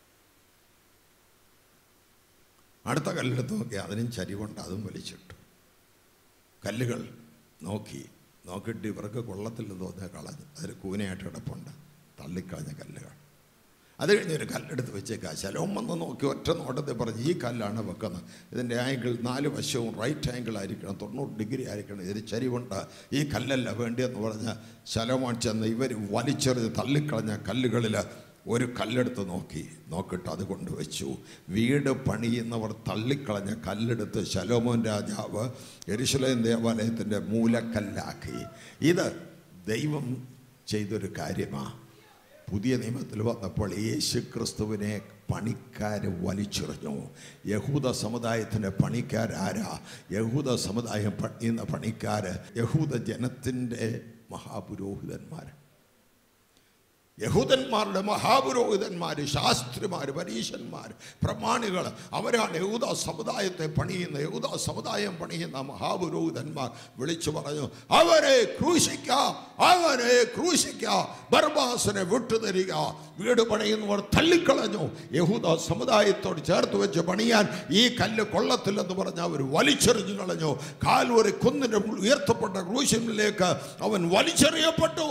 അടുത്ത കല്ലെടുത്ത് നോക്കി അതിനും ചരിവുണ്ട് അതും വലിച്ചിട്ടു കല്ലുകൾ നോക്കി നോക്കിയിട്ട് ഇവർക്ക് കൊള്ളത്തില്ല തോന്നിയ കളഞ്ഞ് അതിൽ കൂനയായിട്ട് കിടപ്പുണ്ട് തള്ളിക്കളഞ്ഞ കല്ലുകൾ അത് കഴിഞ്ഞ് ഒരു കല്ലെടുത്ത് വെച്ചേക്കാം ശലോം വന്ന് നോക്കി ഒറ്റ നോട്ടത്തിൽ പറഞ്ഞ് ഈ കല്ലാണ് വെക്കുന്നത് ഇതിൻ്റെ ആംഗിൾ നാല് വശവും റൈറ്റ് ആംഗിൾ ആയിരിക്കണം തൊണ്ണൂറ് ഡിഗ്രി ആയിരിക്കണം ഇതിന് ചരിവുണ്ട് ഈ കല്ലല്ല വേണ്ടിയെന്ന് പറഞ്ഞ് ശലോമോൻ ചെന്ന് ഇവർ വലിച്ചെറിഞ്ഞ് തള്ളിക്കളഞ്ഞ കല്ലുകളിൽ ഒരു കല്ലെടുത്ത് നോക്കി നോക്കിയിട്ട് അത് കൊണ്ടുവച്ചു വീട് പണിയുന്നവർ തള്ളിക്കളഞ്ഞ കല്ലെടുത്ത് ശലോമോൻ രാജാവ് എരിശുലേം ദേവാലയത്തിൻ്റെ മൂലക്കല്ലാക്കി ഇത് ദൈവം ചെയ്തൊരു കാര്യമാണ് പുതിയ നിയമത്തിൽ വന്നപ്പോൾ യേശു ക്രിസ്തുവിനെ പണിക്കാർ വലിച്ചെറിഞ്ഞു യഹൂദ സമുദായത്തിൻ്റെ പണിക്കാരാരാ യഹൂദ സമുദായം പണിയുന്ന പണിക്കാർ യഹൂദ ജനത്തിൻ്റെ മഹാപുരോഹിതന്മാർ യഹൂദന്മാരുടെ മഹാപുരോഹിതന്മാർ ശാസ്ത്രിമാർ പരീശന്മാർ പ്രമാണികൾ അവരാണ് യഹൂദ സമുദായത്തെ പണിയുന്ന യഹൂദ സമുദായം പണിയുന്ന മഹാപുരോഹിതന്മാർ വിളിച്ചു പറഞ്ഞു അവരെ ക്രൂശിക്ക അവരെ ക്രൂശിക്ക ബർബാസിനെ വിട്ടുതരിക വീട് പണിയുന്നവർ തള്ളിക്കളഞ്ഞു യഹൂദ സമുദായത്തോട് ചേർത്ത് വെച്ച് പണിയാൻ ഈ കല്ല് കൊള്ളത്തില്ലെന്ന് പറഞ്ഞ് അവർ വലിച്ചെറിഞ്ഞു കളഞ്ഞു കാൽവറി കുന്നിൻ്റെ ഉയർത്തപ്പെട്ട ക്രൂശിലേക്ക് അവൻ വലിച്ചെറിയപ്പെട്ടു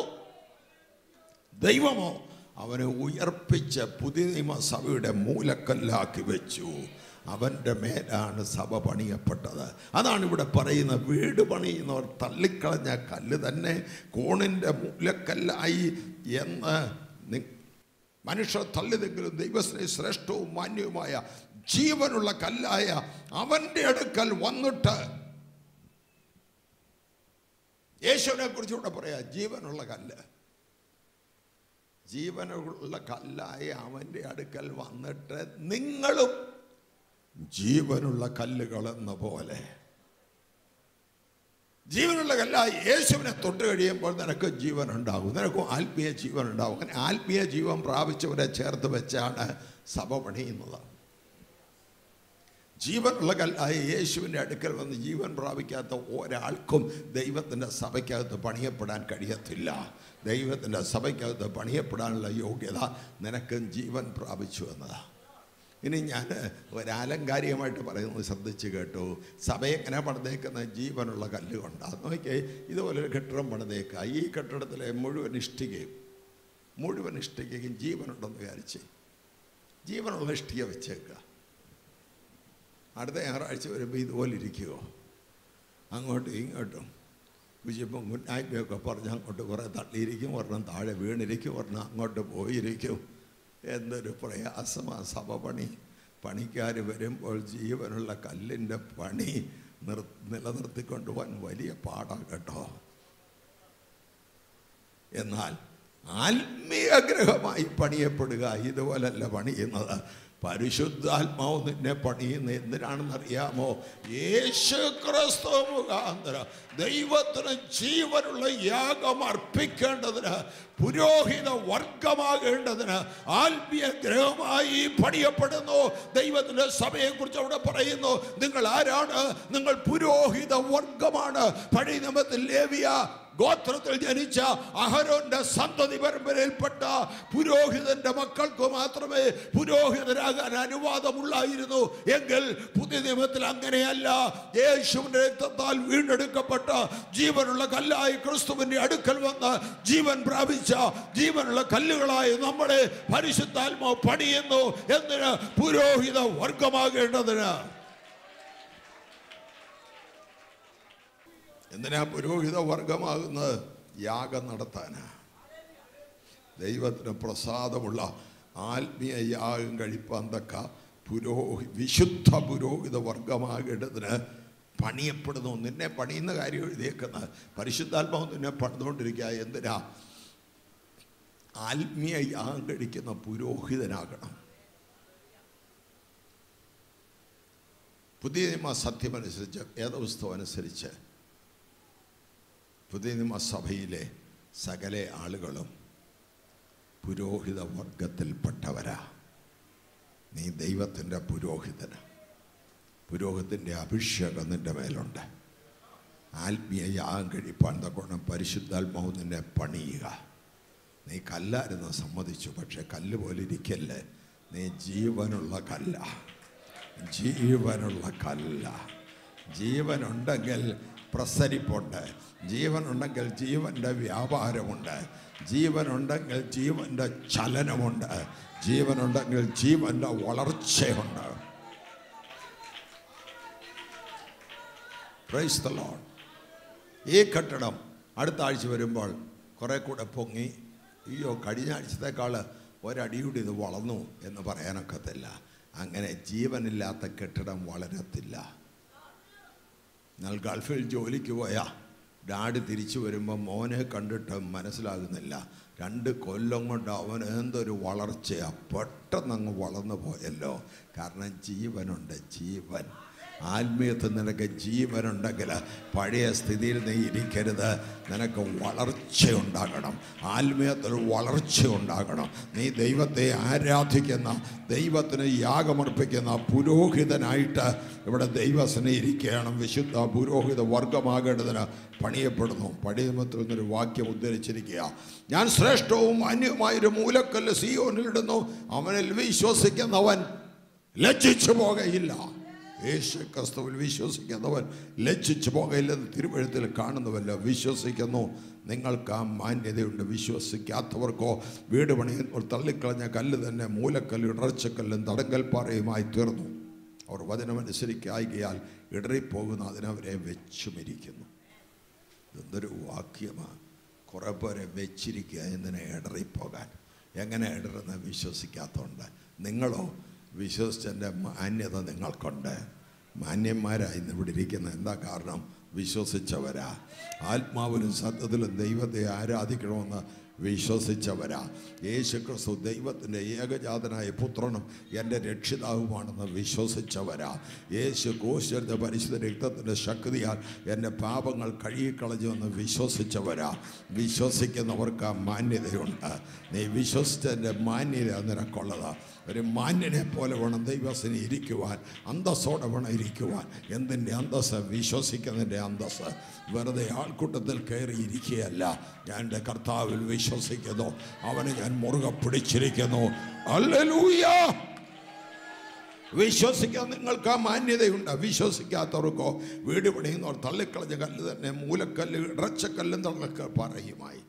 ദൈവമോ അവനെ ഉയർപ്പിച്ച് പുതിയ നിയമസഭയുടെ മൂലക്കല്ലാക്കി വെച്ചു അവൻ്റെ മേലാണ് സഭ പണിയപ്പെട്ടത് അതാണ് ഇവിടെ പറയുന്ന വീട് പണിയുന്നവർ തള്ളിക്കളഞ്ഞ കല്ല് തന്നെ കോണിൻ്റെ മൂലക്കല്ലായി എന്ന് നി- മനുഷ്യർ തള്ളിതെങ്കിലും ദൈവസ്നേഹ ശ്രേഷ്ഠവും മാന്യവുമായ ജീവനുള്ള കല്ലായ അവൻ്റെ അടുക്കൽ വന്നിട്ട് യേശുവിനെ കുറിച്ച് ഇവിടെ പറയാ ജീവനുള്ള കല്ല് ജീവനുള്ള കല്ലായ അവൻ്റെ അടുക്കൽ വന്നിട്ട് നിങ്ങളും ജീവനുള്ള കല്ലുകൾ എന്ന പോലെ ജീവനുള്ള കല്ലായി യേശുവിനെ തൊട്ട് കഴിയുമ്പോൾ നിനക്ക് ജീവൻ ഉണ്ടാകും നിനക്കും ആത്മീയ ജീവൻ ഉണ്ടാകും അങ്ങനെ ആത്മീയ ജീവൻ പ്രാപിച്ചവരെ ചേർത്ത് വെച്ചാണ് സഭ പണിയുന്നത് ജീവനുള്ള കല്ലായ യേശുവിൻ്റെ അടുക്കൽ വന്ന് ജീവൻ പ്രാപിക്കാത്ത ഒരാൾക്കും ദൈവത്തിൻ്റെ സഭയ്ക്കകത്ത് പണിയപ്പെടാൻ കഴിയത്തില്ല ദൈവത്തിൻ്റെ സഭയ്ക്കകത്ത് പണിയപ്പെടാനുള്ള യോഗ്യത നിനക്കും ജീവൻ പ്രാപിച്ചു എന്നതാണ് ഇനി ഞാൻ ഒരാലങ്കാരികമായിട്ട് പറയുന്നത് ശ്രദ്ധിച്ച് കേട്ടു സഭ എങ്ങനെ പണിതേക്കുന്ന ജീവനുള്ള കല്ല് കൊണ്ടാണ് നോക്കിയേ ഇതുപോലൊരു കെട്ടിടം പണിതേക്കുക ഈ കെട്ടിടത്തിലെ മുഴുവൻ ഇഷ്ടികയും മുഴുവൻ ഇഷ്ടികയും ജീവനുണ്ടെന്ന് വിചാരിച്ച് ജീവനുള്ള ഇഷ്ടിക വെച്ചേക്കുക അടുത്ത ഞായറാഴ്ച വരുമ്പോൾ ഇതുപോലെ ഇരിക്കുമോ അങ്ങോട്ടും ഇങ്ങോട്ടും വിജയപ്പം ഗുഡ്നായ്പയൊക്കെ പറഞ്ഞ് അങ്ങോട്ട് കുറേ തള്ളിയിരിക്കും ഒരെണ്ണം താഴെ വീണിരിക്കും ഒരെണ്ണം അങ്ങോട്ട് പോയിരിക്കും എന്തൊരു പ്രയാസമാണ് സഭ പണി പണിക്കാർ വരുമ്പോൾ ജീവനുള്ള കല്ലിൻ്റെ പണി നിർ നിലനിർത്തിക്കൊണ്ടുപോകാൻ വലിയ പാടാണ് കേട്ടോ എന്നാൽ ആത്മീയഗ്രഹമായി പണിയപ്പെടുക ഇതുപോലല്ല പണിയുന്നത് പരിശുദ്ധാത്മാവ് നിന്നെ പണിയുന്ന എന്തിനാണെന്നറിയാമോ യേശു ക്രിസ്തു മുഖാന്തരം ദൈവത്തിന് ജീവനുള്ള യാഗം അർപ്പിക്കേണ്ടതിന് പുരോഹിത വർഗമാകേണ്ടതിന് ആത്മീയ ഗ്രഹമായി പണിയപ്പെടുന്നു ദൈവത്തിന്റെ സഭയെക്കുറിച്ച് അവിടെ പറയുന്നു നിങ്ങൾ ആരാണ് നിങ്ങൾ പുരോഹിത വർഗമാണ് പഴയ നിയമത്തിൽ ലേവിയ ഗോത്രത്തിൽ ജനിച്ച അഹരോന്റെ സന്തതി പരമ്പരയിൽപ്പെട്ട പുരോഹിതന്റെ മക്കൾക്ക് മാത്രമേ പുരോഹിതരാകാൻ അനുവാദമുള്ളായിരുന്നു എങ്കിൽ പുതിയ നിയമത്തിൽ അങ്ങനെയല്ല യേശുവിന്റെ രക്തത്താൽ വീണ്ടെടുക്കപ്പെട്ട ജീവനുള്ള കല്ലായി ക്രിസ്തുവിന്റെ അടുക്കൽ വന്ന് ജീവൻ പ്രാപിച്ച ജീവനുള്ള കല്ലുകളായി നമ്മളെ പരിശുദ്ധാത്മാവ് പണിയുന്നു എന്തിന് പുരോഹിത വർഗമാകേണ്ടതിന് എന്തിനാ പുരോഹിത വർഗമാകുന്നത് യാഗം നടത്താനാ ദൈവത്തിന് പ്രസാദമുള്ള ആത്മീയ യാഗം കഴിപ്പാൻ തക്ക പുരോഹി വിശുദ്ധ പുരോഹിത വർഗമാകേണ്ടതിന് പണിയപ്പെടുന്നു നിന്നെ പണിയുന്ന കാര്യം എഴുതിയേക്കുന്നത് പരിശുദ്ധാത്മാവ് നിന്നെ പണിതുകൊണ്ടിരിക്കുക എന്തിനാ ആത്മീയ യാഗം കഴിക്കുന്ന പുരോഹിതനാകണം പുതിയ നിയമ സത്യമനുസരിച്ച് വേദപുസ്തകം അനുസരിച്ച് പുതിയ നിയമസഭയിലെ സകല ആളുകളും പുരോഹിത വർഗത്തിൽപ്പെട്ടവരാ നീ ദൈവത്തിൻ്റെ പുരോഹിതന് പുരോഹിതൻ്റെ അഭിഷേകം നിൻ്റെ മേലുണ്ട് ആത്മീയ യാഗം കഴിപ്പാൻ തക്കോണം പരിശുദ്ധാത്മാവ് നിന്നെ പണിയുക നീ കല്ലായിരുന്നു സമ്മതിച്ചു പക്ഷെ കല്ല് പോലെ ഇരിക്കല്ലേ നീ ജീവനുള്ള കല്ല ജീവനുള്ള കല്ല ജീവനുണ്ടെങ്കിൽ പ്രസരിപ്പുണ്ട് ജീവനുണ്ടെങ്കിൽ ജീവൻ്റെ വ്യാപാരമുണ്ട് ജീവനുണ്ടെങ്കിൽ ജീവൻ്റെ ചലനമുണ്ട് ജീവനുണ്ടെങ്കിൽ ജീവൻ്റെ വളർച്ചയുണ്ട് പ്രൈസ് ദ ലോഡ് ഈ കെട്ടിടം അടുത്ത ആഴ്ച വരുമ്പോൾ കുറേ കൂടെ പൊങ്ങി അയ്യോ കഴിഞ്ഞ ആഴ്ചത്തേക്കാൾ ഒരടിയൂടി ഇത് വളർന്നു എന്ന് പറയാനൊക്കത്തില്ല അങ്ങനെ ജീവനില്ലാത്ത കെട്ടിടം വളരത്തില്ല എന്നാൽ ഗൾഫിൽ ജോലിക്ക് പോയ ഡാഡി തിരിച്ചു വരുമ്പോൾ മോനെ കണ്ടിട്ട് മനസ്സിലാകുന്നില്ല രണ്ട് കൊല്ലം കൊണ്ട് അവൻ എന്തൊരു വളർച്ചയാണ് പെട്ടെന്ന് അങ്ങ് വളർന്നു പോയല്ലോ കാരണം ജീവനുണ്ട് ജീവൻ ആത്മീയത്തിൽ നിനക്ക് ജീവനുണ്ടെങ്കിൽ പഴയ സ്ഥിതിയിൽ നീ ഇരിക്കരുത് നിനക്ക് വളർച്ചയുണ്ടാകണം ആത്മീയത്തിൽ വളർച്ച ഉണ്ടാകണം നീ ദൈവത്തെ ആരാധിക്കുന്ന ദൈവത്തിന് യാഗമർപ്പിക്കുന്ന പുരോഹിതനായിട്ട് ഇവിടെ ദൈവസന ഇരിക്കുകയാണ് വിശുദ്ധ പുരോഹിത വർഗമാകേണ്ടതിന് പണിയപ്പെടുന്നു പഴയ നിയമത്തിൽ നിന്നൊരു വാക്യം ഉദ്ധരിച്ചിരിക്കുക ഞാൻ ശ്രേഷ്ഠവും അന്യവുമായൊരു മൂലക്കല്ല് സിയോനിലിടുന്നു അവനിൽ വിശ്വസിക്കുന്നവൻ ലജ്ജിച്ചു പോകയില്ല യേശു ക്രിസ്തുവിൽ വിശ്വസിക്കുന്നവൻ ലജ്ജിച്ചു പോകയില്ലെന്ന് തിരുവഴുത്തിൽ കാണുന്നുവല്ലോ വിശ്വസിക്കുന്നു നിങ്ങൾക്ക് ആ മാന്യതയുണ്ട് വിശ്വസിക്കാത്തവർക്കോ വീട് പണിയുമ്പോൾ തള്ളിക്കളഞ്ഞ കല്ല് തന്നെ മൂലക്കല്ല് ഇടർച്ചക്കല്ലും തടങ്കൽപ്പാറയുമായി തീർന്നു അവർ വചനമനുസരിക്കായികയാൽ ഇടറിപ്പോകുന്ന അതിനവരെ വെച്ചുമിരിക്കുന്നു എന്തൊരു വാക്യമാണ് കുറേ പേരെ വെച്ചിരിക്കുക എന്തിനെ ഇടറിപ്പോകാൻ എങ്ങനെ ഇടറുന്ന വിശ്വസിക്കാത്തതുകൊണ്ട് നിങ്ങളോ വിശ്വസിച്ചതിൻ്റെ മാന്യത നിങ്ങൾക്കുണ്ട് മാന്യന്മാരായി ഇന്ന് ഇവിടെ ഇരിക്കുന്ന എന്താ കാരണം വിശ്വസിച്ചവരാ ആത്മാവിലും സത്യത്തിലും ദൈവത്തെ ആരാധിക്കണമെന്ന് വിശ്വസിച്ചവരാ യേശു ക്രിസ്തു ദൈവത്തിൻ്റെ ഏകജാതനായ പുത്രനും എൻ്റെ രക്ഷിതാവുമാണെന്ന് വിശ്വസിച്ചവരാ യേശു കോശരുടെ പരിശുദ്ധ രക്തത്തിൻ്റെ ശക്തിയാൽ എൻ്റെ പാപങ്ങൾ കഴുകിക്കളഞ്ഞുവെന്ന് വിശ്വസിച്ചവരാ വിശ്വസിക്കുന്നവർക്ക് ആ മാന്യതയുണ്ട് നീ വിശ്വസിച്ചതിൻ്റെ മാന്യത നിനക്കുള്ളത് ഒരു മാന്യനെ പോലെ വേണം ദൈവത്തിന് ഇരിക്കുവാൻ അന്തസ്സോടെ വേണം ഇരിക്കുവാൻ എന്തിൻ്റെ അന്തസ് വിശ്വസിക്കുന്നതിൻ്റെ അന്തസ് വെറുതെ ആൾക്കൂട്ടത്തിൽ കയറി ഇരിക്കുകയല്ല ഞാൻ എൻ്റെ കർത്താവിൽ വിശ്വസിക്കുന്നു അവനെ ഞാൻ മുറുകെ പിടിച്ചിരിക്കുന്നു അല്ലലൂയ വിശ്വസിക്കാൻ നിങ്ങൾക്ക് ആ മാന്യതയുണ്ട് വിശ്വസിക്കാത്തവർക്കോ വീട് പണിയുന്നവർ തള്ളിക്കളഞ്ഞ കല്ല് തന്നെ മൂലക്കല്ല് ഇടച്ചക്കല്ലും തള്ളക്ക പറയുമായി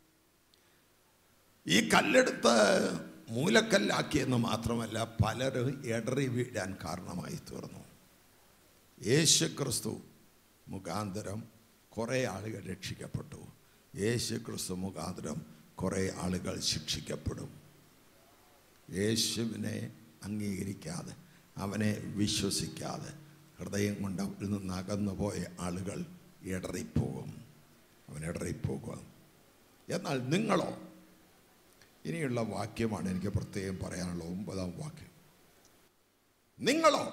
ഈ കല്ലെടുത്ത് മൂലക്കല്ലാക്കിയെന്ന് മാത്രമല്ല പലരും ഇടറി വീഴാൻ കാരണമായി തീർന്നു യേശു ക്രിസ്തു മുഖാന്തരം കുറേ ആളുകൾ രക്ഷിക്കപ്പെട്ടു യേശു ക്രിസ്തു മുഖാന്തരം കുറേ ആളുകൾ ശിക്ഷിക്കപ്പെടും യേശുവിനെ അംഗീകരിക്കാതെ അവനെ വിശ്വസിക്കാതെ ഹൃദയം കൊണ്ട് അവരിൽ നിന്ന് അകന്നു പോയ ആളുകൾ ഇടറിപ്പോകും അവൻ ഇടറിപ്പോകും എന്നാൽ നിങ്ങളോ ഇനിയുള്ള വാക്യമാണ് എനിക്ക് പ്രത്യേകം പറയാനുള്ള ഒമ്പതാം വാക്യം നിങ്ങളോ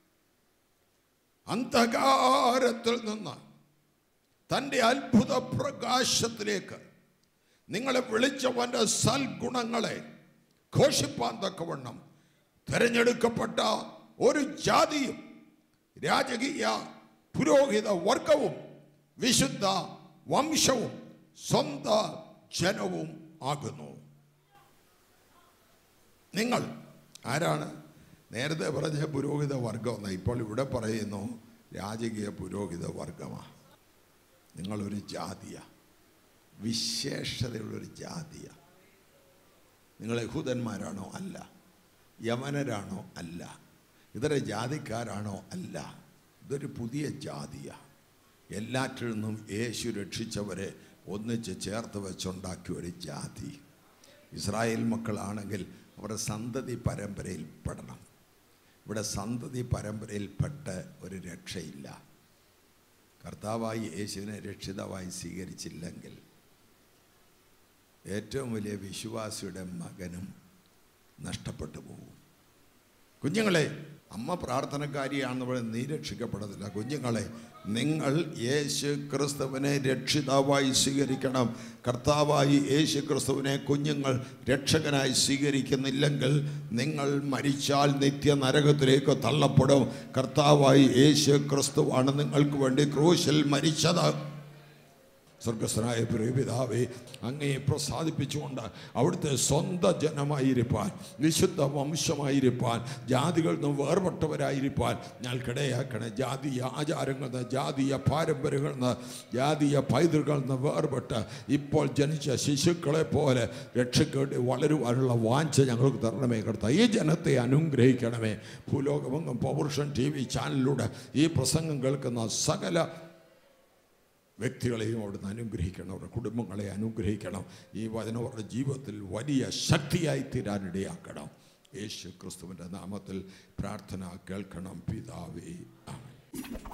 അന്ധകാരത്തിൽ നിന്ന് തൻ്റെ അത്ഭുത പ്രകാശത്തിലേക്ക് നിങ്ങളെ വിളിച്ചവൻ്റെ സൽഗുണങ്ങളെ ഘോഷിപ്പാൻ തക്കവണ്ണം തിരഞ്ഞെടുക്കപ്പെട്ട ഒരു ജാതിയും രാജകീയ പുരോഹിത വർഗവും വിശുദ്ധ വംശവും സ്വന്ത ജനവും ആകുന്നു നിങ്ങൾ ആരാണ് നേരത്തെ പറഞ്ഞ പുരോഹിത വർഗം ഇപ്പോൾ ഇവിടെ പറയുന്നു രാജകീയ പുരോഹിത വർഗമാണ് നിങ്ങളൊരു ജാതിയ വിശേഷതയുള്ളൊരു ജാതിയ നിങ്ങൾ യഹൂദന്മാരാണോ അല്ല യമനരാണോ അല്ല ഇതര ജാതിക്കാരാണോ അല്ല ഇതൊരു പുതിയ ജാതിയ എല്ലാറ്റിൽ നിന്നും യേശു രക്ഷിച്ചവരെ ഒന്നിച്ച് ചേർത്ത് വെച്ചുണ്ടാക്കിയ ഒരു ജാതി ഇസ്രായേൽ മക്കളാണെങ്കിൽ അവരുടെ സന്തതി പരമ്പരയിൽ പെടണം ഇവിടെ സന്തതി പരമ്പരയിൽപ്പെട്ട് ഒരു രക്ഷയില്ല കർത്താവായി യേശുവിനെ രക്ഷിതാവായി സ്വീകരിച്ചില്ലെങ്കിൽ ഏറ്റവും വലിയ വിശ്വാസിയുടെ മകനും നഷ്ടപ്പെട്ടു പോകും കുഞ്ഞുങ്ങളെ അമ്മ പ്രാർത്ഥനക്കാരിയാണെന്ന് പറയുന്നത് നീ രക്ഷിക്കപ്പെടത്തില്ല കുഞ്ഞുങ്ങളെ നിങ്ങൾ യേശു ക്രിസ്തുവിനെ രക്ഷിതാവായി സ്വീകരിക്കണം കർത്താവായി യേശു ക്രിസ്തുവിനെ കുഞ്ഞുങ്ങൾ രക്ഷകനായി സ്വീകരിക്കുന്നില്ലെങ്കിൽ നിങ്ങൾ മരിച്ചാൽ നിത്യ നരകത്തിലേക്ക് തള്ളപ്പെടും കർത്താവായി യേശു ക്രിസ്തുവാണ് നിങ്ങൾക്ക് വേണ്ടി ക്രൂശിൽ മരിച്ചത് സ്വർഗസ്വനായ പ്രിയപിതാവെ അങ്ങയെ പ്രസാദിപ്പിച്ചുകൊണ്ട് അവിടുത്തെ സ്വന്തം ജനമായിരിക്കാൻ വിശുദ്ധ വംശമായിരിക്കാൻ ജാതികളിൽ നിന്ന് വേർപെട്ടവരായിരിക്കാൻ ഞങ്ങൾക്കിടയാക്കണേ ജാതീയ ആചാരങ്ങളിൽ നിന്ന് ജാതീയ പാരമ്പര്യങ്ങളിൽ നിന്ന് ജാതീയ പൈതൃകളിൽ നിന്ന് വേർപെട്ട് ഇപ്പോൾ ജനിച്ച ശിശുക്കളെ പോലെ രക്ഷക്കേണ്ടി വളരുവാനുള്ള വാഞ്ച ഞങ്ങൾക്ക് തരണമേ കർത്ത ഈ ജനത്തെ അനുഗ്രഹിക്കണമേ ഭൂലോകമെങ്ങും പൗരുഷൻ ടി വി ചാനലിലൂടെ ഈ പ്രസംഗം കേൾക്കുന്ന സകല വ്യക്തികളെയും അവിടുന്ന് അനുഗ്രഹിക്കണം അവരുടെ കുടുംബങ്ങളെ അനുഗ്രഹിക്കണം ഈ വചനം അവരുടെ ജീവിതത്തിൽ വലിയ ശക്തിയായി തീരാനിടയാക്കണം യേശു ക്രിസ്തുവിൻ്റെ നാമത്തിൽ പ്രാർത്ഥന കേൾക്കണം പിതാവേ ആമേൻ